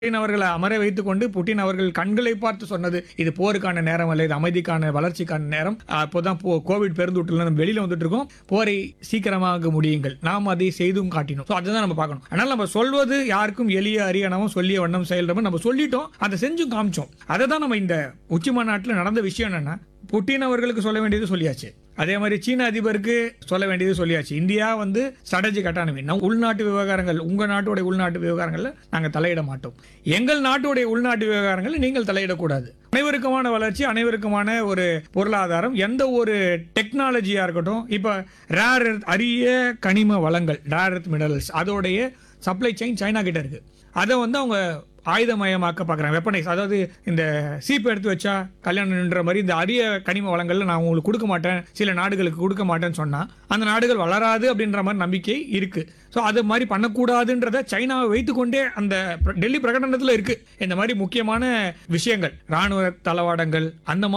Putin அவர்களை அமர வைத்துக் கொண்டு புட்டின் அவர்கள் கண்களை பார்த்து சொன்னது இது போருக்கான நேரம் அல்ல இது அமைதிக்கான வளர்ச்சிக்கான நேரம் அப்போதான் போ கோவிட் பெருந்தொற்றுல நம்ம வெளியில வந்துட்டு இருக்கோம் போரை சீக்கிரமாக முடியுங்கள் நாம் அதை செய்தும் காட்டினோம் ஸோ அதுதான் நம்ம பார்க்கணும் அதனால நம்ம சொல்வது யாருக்கும் எளிய அரியணமும் சொல்லிய வண்ணம் செயல்றோம் நம்ம சொல்லிட்டோம் அதை செஞ்சும் காமிச்சோம் அதை தான் நம்ம இந்த உச்சி மாநாட்டில் நடந்த விஷயம் என்னன்னா புட்டின் அவர்களுக்கு சொல்ல வேண்டியது சொல்லியாச்சு அதே மாதிரி சீன அதிபருக்கு சொல்ல வேண்டியது சொல்லியாச்சு இந்தியா வந்து ஸ்ட்ராட்டஜிக் அட்டானமி நம் உள்நாட்டு விவகாரங்கள் உங்க நாட்டுடைய உள்நாட்டு விவகாரங்கள்ல நாங்க தலையிட மாட்டோம் எங்கள் நாட்டுடைய உள்நாட்டு விவகாரங்களில் நீங்கள் தலையிடக்கூடாது அனைவருக்குமான வளர்ச்சி அனைவருக்குமான ஒரு பொருளாதாரம் எந்த ஒரு டெக்னாலஜியா இருக்கட்டும் இப்ப ரேர் அரிய கனிம வளங்கள் ரேர் எர்த் மினரல்ஸ் அதோடைய சப்ளை செயின் சைனா கிட்ட இருக்கு அதை வந்து அவங்க ஆயுதமயமாக்க பார்க்குறாங்க வெப்பனைஸ் அதாவது இந்த சீப்பு எடுத்து வச்சா கல்யாணம் நின்ற மாதிரி இந்த அரிய கனிம வளங்கள்ல நான் உங்களுக்கு கொடுக்க மாட்டேன் சில நாடுகளுக்கு கொடுக்க மாட்டேன்னு சொன்னா அந்த நாடுகள் வளராது அப்படின்ற மாதிரி நம்பிக்கை இருக்கு ஸோ அது மாதிரி பண்ணக்கூடாதுன்றத சைனாவை வைத்துக்கொண்டே அந்த பிர- டெல்லி பிரகடனத்தில் இருக்கு இந்த மாதிரி முக்கியமான விஷயங்கள் ராணுவ தளவாடங்கள் அந்த மாதிரி